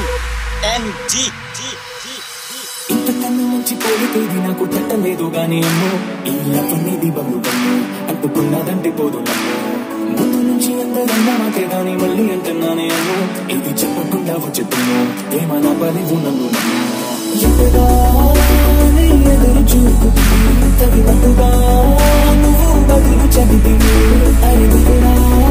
Kiran and G ఇంతకన్నా మంచి పోలికేది నాకు తట్టలేదు గాని అమ్మో ఈ లవ్ అనేది బంధువమ్ము అంటుకున్నదంటే పోదు నమ్ము ముందు నుంచి అందరన్నా మాకే గాని మళ్ళీ అంటున్నానే అమ్మో ఇది చెప్పకుండా వచ్చేతున్నా ఏమన్నా పలివు నన్ను నమ్ము ఎంతగా నీ ఎదురు చూపు తగినట్టుగా నువ్వు బదులు చదివి అరివి కూడా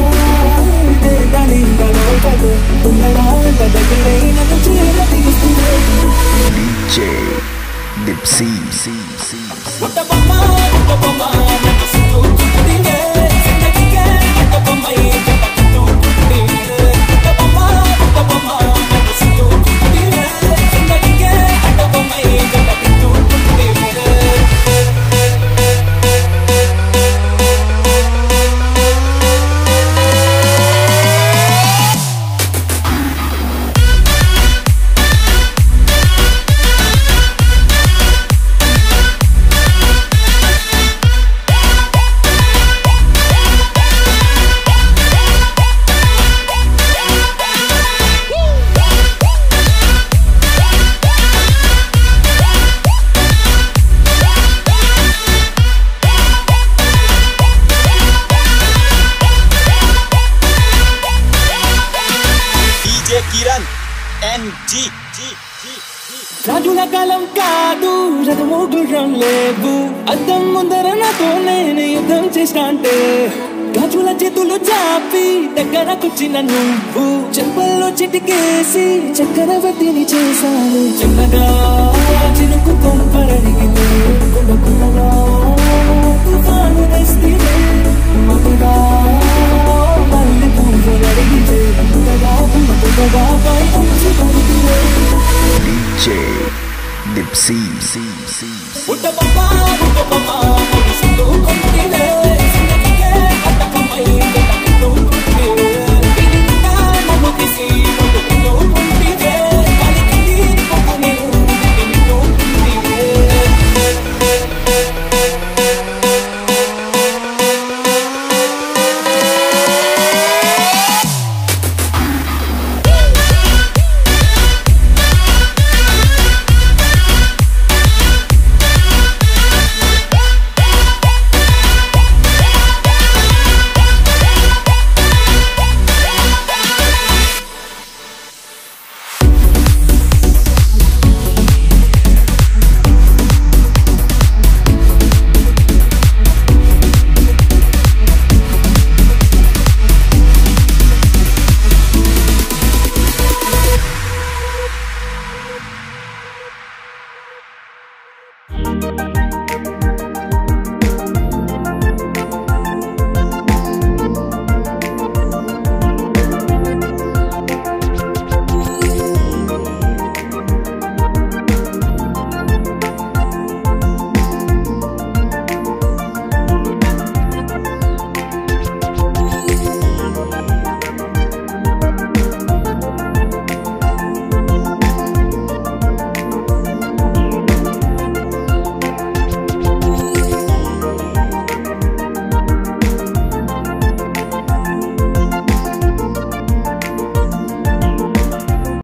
ఉండడా దగ్గరే నన్ను చేరదీస్తుంది DJ Dipsy. C, C, పుట్టబొమ్మ పుట్టబొమ్మ నాకు సుట్టు చుట్టినే జిందగీకే పుట్టబొమ్మై జగత్తు పుట్టినే పుట్టబొమ్మ పుట్టబొమ్మ నాకు సుట్టు చుట్టినే జిందగీకే పుట్టబొమ్మై జగత్తు పుట్టినే డీజే కిరణ్ అండ్ జీ రాజుల కాలం కాదు రథము గుర్రం లేవు అద్దం ముందర నాతో నేను యుద్ధం చేస్తా అంటే రాజుల చేతులు చాపి దగ్గరకొచ్చిన నువ్వు చెంపల్లో చిటికేసి చక్రవర్తిని చేశాను చిన్నగా చినుకు కొంపరడిగితే గుణగుణగా తుఫాను తెస్తే మతుగా మళ్ళీ పువ్వులు అడిగితే ముందుగా ముందుగా పై ఉంచి పడితే DJ Dipsy. C, C, C. పుట్టబొమ్మ పుట్టబొమ్మ మురిసితో కొట్టినే